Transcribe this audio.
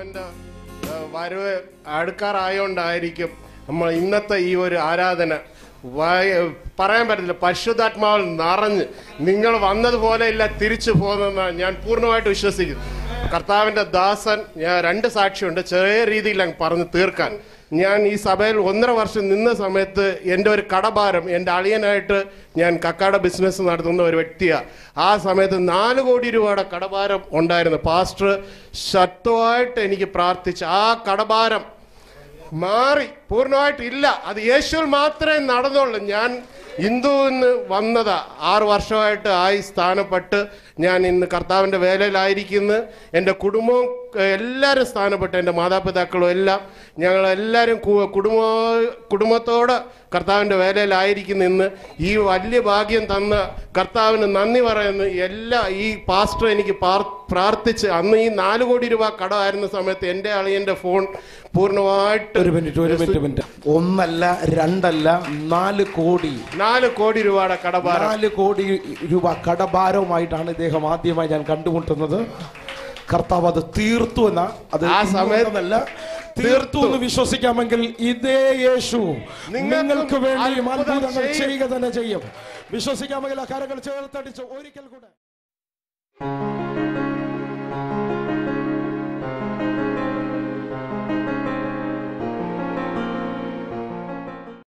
കർത്താവിൻ്റെ ഏഹ്, വരവ് അടുക്കാറായോണ്ടായിരിക്കും നമ്മൾ ഇന്നത്തെ ഈ ഒരു ആരാധന വയ- പറയാൻ പറ്റില്ല പരിശുദ്ധാത്മാവിൽ നിറഞ്ഞ് നിങ്ങൾ വന്നതുപോലെ ഇല്ല തിരിച്ചു പോകുന്നതെന്ന് ഞാൻ പൂർണ്ണമായിട്ട് വിശ്വസിക്കുന്നു കർത്താവിൻ്റെ ദാസൻ ഞാൻ രണ്ട് സാക്ഷിയുണ്ട് ചെറിയ രീതിയിൽ അങ്ങ് പറഞ്ഞ് തീർക്കാൻ ഞാൻ ഈ സഭയിൽ ഒന്നര വർഷം നിന്ന സമയത്ത് എൻ്റെ ഒരു കടഭാരം എൻ്റെ അളിയനായിട്ട് ഞാൻ കക്കാട ബിസിനസ് നടത്തുന്ന ഒരു വ്യക്തിയാണ് ആ സമയത്ത് നാല് കോടി രൂപയുടെ കടഭാരം ഉണ്ടായിരുന്നു പാസ്റ്റർ ശക്തമായിട്ട് എനിക്ക് പ്രാർത്ഥിച്ച് ആ കടഭാരം മാറി പൂർണ്ണമായിട്ട് ഇല്ല അത് യേശുവിൽ മാത്രമേ നടന്നുള്ളൂ ഞാൻ ഹിന്ദുവിന്ന് വന്നതാ ആറ് വർഷമായിട്ട് ആയി സ്ഥാനപ്പെട്ട് ഞാൻ ഇന്ന് കർത്താവിൻ്റെ വേലയിലായിരിക്കുന്നു എൻ്റെ കുടുംബവും ഏഹ്, എല്ലാവരും സ്ഥാനപ്പെട്ട് എൻ്റെ മാതാപിതാക്കളും എല്ലാം ഞങ്ങളെല്ലാവരും കു- കുടുംബ കുടുംബത്തോട് കർത്താവിൻ്റെ വേലയിലായിരിക്കുന്നു ഇന്ന് ഈ വലിയ ഭാഗ്യം തന്ന കർത്താവിന് നന്ദി പറയുന്നു എല്ലാ ഈ പാസ്റ്റർ എനിക്ക് പാർ- പ്രാർത്ഥിച്ച് അന്ന് ഈ നാല് കോടി രൂപ കടമായിരുന്ന സമയത്ത് എൻ്റെ അളിയൻ്റെ ഫോൺ പൂർണ്ണമായിട്ട് ഒരു മിനിറ്റ് ഒരു മിനിറ്റ് മിനിറ്റ് ഒന്നല്ല രണ്ടല്ല നാല് കോടി നാല് കോടി രൂപയുടെ കടഭാരം നാല് കോടി രൂപ കടഭാരവുമായിട്ടാണ് ഇദ്ദേഹം ആദ്യമായി ഞാൻ കണ്ടുമുട്ടുന്നത് കർത്താവ് അത് തീർത്തു എന്ന അത് ആ സമയത്ത് ഇന്നല്ല തീർത്തു എന്ന് വിശ്വസിക്കാമെങ്കിൽ ഇതേ യേശു നിങ്ങൾക്കും നിങ്ങൾക്ക് വേണ്ടി അത്ഭുതം അത്ഭുതങ്ങൾ ചെയ്യും. ചെയ്യുക തന്നെ ചെയ്യും വിശ്വസിക്കാമെങ്കിൽ ആ കരങ്ങൾ ചേർത്തടിച്ച് ഒരിക്കൽ കൂടെ